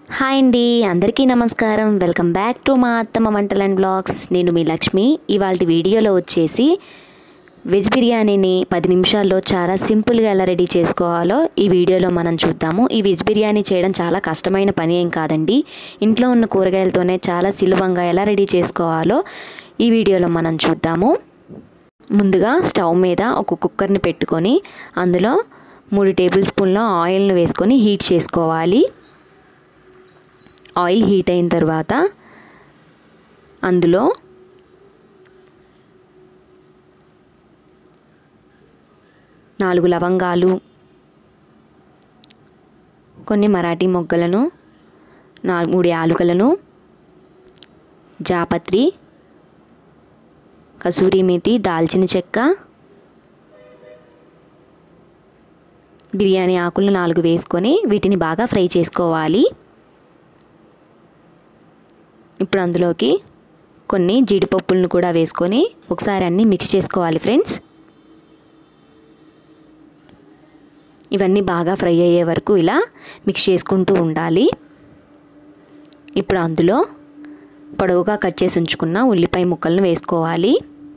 hi అండి అందరికీ నమస్కారం వెల్కమ్ బ్యాక్ టు మా అత్తమ్మ వంటలు అండ్ బ్లాగ్స్ నేను మీ లక్ష్మి ఇవాళ వీడియోలో వచ్చేసి వెజ్ బిర్యానీని పది నిమిషాల్లో చాలా సింపుల్గా ఎలా రెడీ చేసుకోవాలో ఈ వీడియోలో మనం చూద్దాము ఈ వెజ్ బిర్యానీ చేయడం చాలా కష్టమైన పని ఏం కాదండి ఇంట్లో ఉన్న కూరగాయలతోనే చాలా సులభంగా ఎలా రెడీ చేసుకోవాలో ఈ వీడియోలో మనం చూద్దాము ముందుగా స్టవ్ మీద ఒక కుక్కర్ని పెట్టుకొని అందులో మూడు టేబుల్ స్పూన్ల ఆయిల్ను వేసుకొని హీట్ చేసుకోవాలి ఆయిల్ హీట్ అయిన తర్వాత అందులో నాలుగు లవంగాలు కొన్ని మరాఠీ మొగ్గలను నాలుగు మూడు యాలుకలను జాపత్రి కసూరి మేతి దాల్చిన చెక్క బిర్యానీ ఆకులు నాలుగు వేసుకొని వీటిని బాగా ఫ్రై చేసుకోవాలి ఇప్పుడు అందులోకి కొన్ని జీడిపప్పులను కూడా వేసుకొని ఒకసారి అన్నీ మిక్స్ చేసుకోవాలి ఫ్రెండ్స్ ఇవన్నీ బాగా ఫ్రై అయ్యే వరకు ఇలా మిక్స్ చేసుకుంటూ ఉండాలి ఇప్పుడు అందులో పొడవుగా కట్ చేసి ఉంచుకున్న ఉల్లిపాయ ముక్కలను వేసుకోవాలి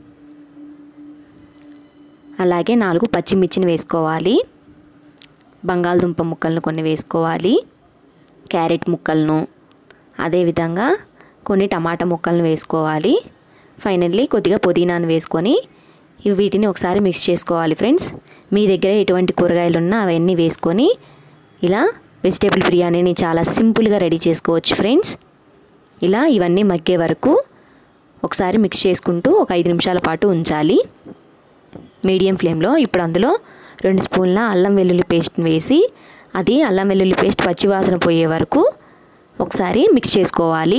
అలాగే నాలుగు పచ్చిమిర్చిని వేసుకోవాలి బంగాళదుంప ముక్కలను కొన్ని వేసుకోవాలి క్యారెట్ ముక్కలను అదేవిధంగా కొన్ని టమాటా ముక్కలను వేసుకోవాలి ఫైనల్లీ కొద్దిగా పుదీనాను వేసుకొని వీటిని ఒకసారి మిక్స్ చేసుకోవాలి ఫ్రెండ్స్ మీ దగ్గర ఎటువంటి కూరగాయలు ఉన్నా అవన్నీ వేసుకొని ఇలా వెజిటేబుల్ బిర్యానీని చాలా సింపుల్గా రెడీ చేసుకోవచ్చు ఫ్రెండ్స్ ఇలా ఇవన్నీ మగ్గే వరకు ఒకసారి మిక్స్ చేసుకుంటూ ఒక ఐదు నిమిషాల పాటు ఉంచాలి మీడియం ఫ్లేమ్లో ఇప్పుడు అందులో రెండు స్పూన్ల అల్లం వెల్లుల్లి పేస్ట్ని వేసి అది అల్లం వెల్లుల్లి పేస్ట్ పచ్చివాసన పోయే వరకు ఒకసారి మిక్స్ చేసుకోవాలి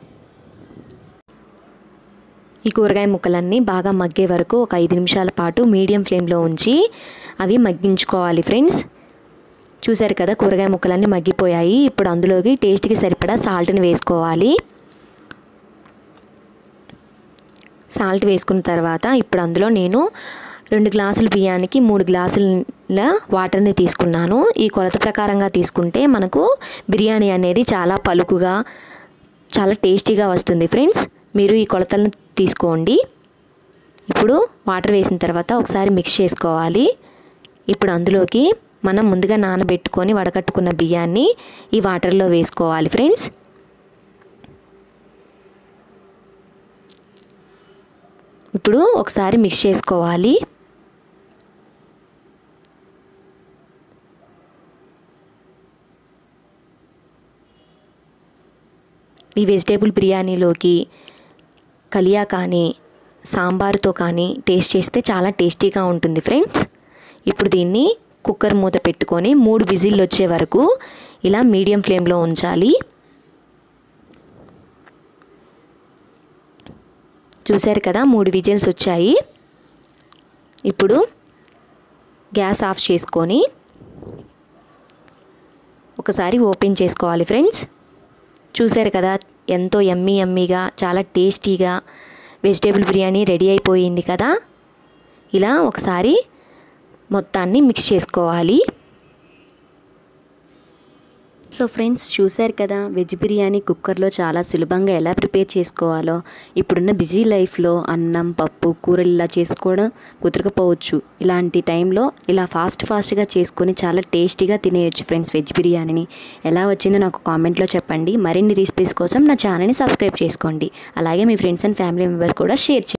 ఈ కూరగాయ ముక్కలన్నీ బాగా మగ్గే వరకు ఒక ఐదు నిమిషాల పాటు మీడియం ఫ్లేమ్లో ఉంచి అవి మగ్గించుకోవాలి ఫ్రెండ్స్ చూసారు కదా కూరగాయ ముక్కలన్నీ మగ్గిపోయాయి ఇప్పుడు అందులోకి టేస్ట్కి సరిపడా సాల్ట్ని వేసుకోవాలి సాల్ట్ వేసుకున్న తర్వాత ఇప్పుడు అందులో నేను రెండు గ్లాసుల బియ్యానికి మూడు గ్లాసుల వాటర్ని తీసుకున్నాను ఈ కొలత ప్రకారంగా తీసుకుంటే మనకు బిర్యానీ అనేది చాలా పలుకుగా చాలా టేస్టీగా వస్తుంది ఫ్రెండ్స్ మీరు ఈ కొలతలను తీసుకోండి ఇప్పుడు వాటర్ వేసిన తర్వాత ఒకసారి మిక్స్ చేసుకోవాలి ఇప్పుడు అందులోకి మనం ముందుగా నానబెట్టుకొని వడకట్టుకున్న బియ్యాన్ని ఈ వాటర్లో వేసుకోవాలి ఫ్రెండ్స్ ఇప్పుడు ఒకసారి మిక్స్ చేసుకోవాలి ఈ వెజిటేబుల్ బిర్యానీలోకి కలియా కానీ సాంబార్తో కానీ టేస్ట్ చేస్తే చాలా టేస్టీగా ఉంటుంది ఫ్రెండ్స్ ఇప్పుడు దీన్ని కుక్కర్ మూత పెట్టుకొని మూడు విజిల్లు వచ్చే వరకు ఇలా మీడియం ఫ్లేమ్లో ఉంచాలి చూశారు కదా మూడు విజిల్స్ వచ్చాయి ఇప్పుడు గ్యాస్ ఆఫ్ చేసుకొని ఒకసారి ఓపెన్ చేసుకోవాలి ఫ్రెండ్స్ చూశారు కదా ఎంతో ఎమ్మీ ఎమ్మీగా చాలా టేస్టీగా వెజిటేబుల్ బిర్యానీ రెడీ అయిపోయింది కదా ఇలా ఒకసారి మొత్తాన్ని మిక్స్ చేసుకోవాలి సో ఫ్రెండ్స్ చూశారు కదా వెజ్ బిర్యానీ కుక్కర్లో చాలా సులభంగా ఎలా ప్రిపేర్ చేసుకోవాలో ఇప్పుడున్న బిజీ లైఫ్లో అన్నం పప్పు కూరలు ఇలా చేసుకోవడం కుదరకపోవచ్చు ఇలాంటి టైంలో ఇలా ఫాస్ట్ ఫాస్ట్గా చేసుకొని చాలా టేస్టీగా తినేయచ్చు ఫ్రెండ్స్ వెజ్ బిర్యానీని ఎలా వచ్చిందో నాకు కామెంట్లో చెప్పండి మరిన్ని రెసిపీస్ కోసం నా ఛానల్ని సబ్స్క్రైబ్ చేసుకోండి అలాగే మీ ఫ్రెండ్స్ అండ్ ఫ్యామిలీ మెంబర్స్ కూడా షేర్ చేయండి